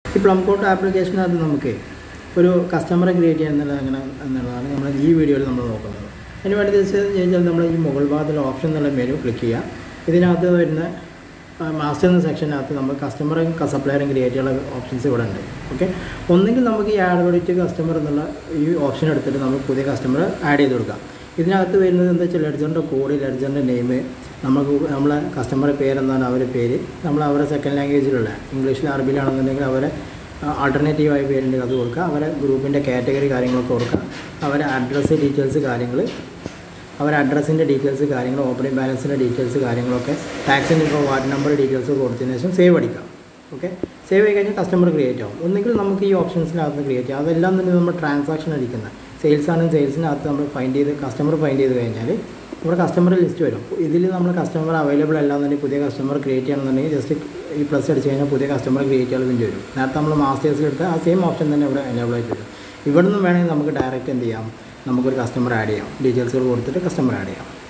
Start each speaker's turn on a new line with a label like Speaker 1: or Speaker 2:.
Speaker 1: ഈ plum coat ആപ്ലിക്കേഷനകത്ത് നമുക്ക് ഒരു കസ്റ്റമറെ ക്രിയേറ്റ് ചെയ്യുന്നത് എങ്ങനെ എന്നുള്ളതാണ് നമ്മൾ ഈ വീഡിയോയിൽ നമ്മൾ നോക്കുന്നത് അതിന് വേണ്ടി ചോദിച്ചാൽ നമ്മൾ ഈ മുകൾ ഭാഗത്തിൽ ഓപ്ഷൻ എന്നുള്ള മെനു ക്ലിക്ക് ചെയ്യുക ഇതിനകത്ത് വരുന്ന മാസ്റ്റർ എന്ന സെക്ഷനകത്ത് നമ്മൾ കസ്റ്റമറും സപ്ലയറും ക്രിയേറ്റ് ചെയ്യാനുള്ള ഓപ്ഷൻസ് ഇവിടെ ഉണ്ട് ഓക്കെ ഒന്നുകിൽ നമുക്ക് ഈ ആഡ് ക്രെഡിറ്റ് കസ്റ്റമർ എന്നുള്ള ഈ ഓപ്ഷൻ എടുത്തിട്ട് നമ്മൾ പുതിയ കസ്റ്റമർ ആഡ് ചെയ്ത് കൊടുക്കാം ഇതിനകത്ത് വരുന്നത് എന്താ വെച്ചാൽ ലെഡ്ജറിൻ്റെ കോഡ് ലെഡ്ജറിൻ്റെ നെയിം നമുക്ക് നമ്മളെ കസ്റ്റമറുടെ പേരെന്താണ് അവരുടെ പേര് നമ്മൾ അവരുടെ സെക്കൻഡ് ലാംഗ്വേജിലുള്ള ഇംഗ്ലീഷിൽ അറബിയിലാണെന്നുണ്ടെങ്കിൽ അവരെ ആൾട്ടർനേറ്റീവായ പേരുണ്ടെങ്കിൽ അത് കൊടുക്കുക അവരെ ഗ്രൂപ്പിൻ്റെ കാറ്റഗറി കാര്യങ്ങളൊക്കെ കൊടുക്കുക അവരെ അഡ്രസ്സ് ഡീറ്റെയിൽസ് കാര്യങ്ങൾ അവരുടെ അഡ്രസ്സിൻ്റെ ഡീറ്റെയിൽസ് കാര്യങ്ങൾ ഓപ്പണിംഗ് ബാലൻസിൻ്റെ ഡീറ്റെയിൽസ് കാര്യങ്ങളൊക്കെ ടാക്സിൻ്റെ ഇപ്പോൾ വാർഡ് നമ്പർ ഡീറ്റെയിൽസ് കൊടുത്തതിന് ശേഷം സേവ് അടിക്കാം ഓക്കെ സേവ് ആയി കഴിഞ്ഞാൽ കസ്റ്റമർ ക്രിയേറ്റ് ആവും ഒന്നുകിൽ നമുക്ക് ഈ ഓപ്ഷൻസിനകത്ത് ക്രിയേറ്റ് ചെയ്യാം അതെല്ലാം തന്നെ നമ്മൾ ട്രാൻസാക്ഷൻ അടിക്കുന്നത് സെയിൽസ് ആണെങ്കിൽ സെയിൽസിനകത്ത് നമ്മൾ ഫൈൻഡ് ചെയ്ത് കസ്റ്റമർ ഫൈൻഡ് ചെയ്ത് കഴിഞ്ഞാൽ ഇവിടെ കസ്റ്റമർ ലിസ്റ്റ് വരും ഇതിൽ നമ്മൾ കസ്റ്റമർ അവൈലബിൾ അല്ലാന്നുണ്ടെങ്കിൽ പുതിയ കസ്റ്റമർ ക്രിയേറ്റ് ചെയ്യണമെന്നുണ്ടെങ്കിൽ ജസ്റ്റ് ഈ പ്ലസ് അടിച്ച് കഴിഞ്ഞാൽ പുതിയ കസ്റ്റമർ ക്രിയേറ്റ് ചെയ്യാൻ വേണ്ടി വരും നേരത്തെ നമ്മൾ മാസ്റ്റേഴ്സിൽ എടുത്ത ആ സെയിം ഓപ്ഷൻ തന്നെ ഇവിടെ അവൈലബിൾ ആയിട്ട് വരും ഇവിടെ നിന്നും വേണമെങ്കിൽ നമുക്ക് ഡയറക്റ്റ് എന്ത് ചെയ്യാം നമുക്കൊരു കസ്റ്റമർ ആഡ് ചെയ്യാം ഡീറ്റെയിൽസുകൾ കൊടുത്തിട്ട് കസ്റ്റമർ ആഡ് ചെയ്യാം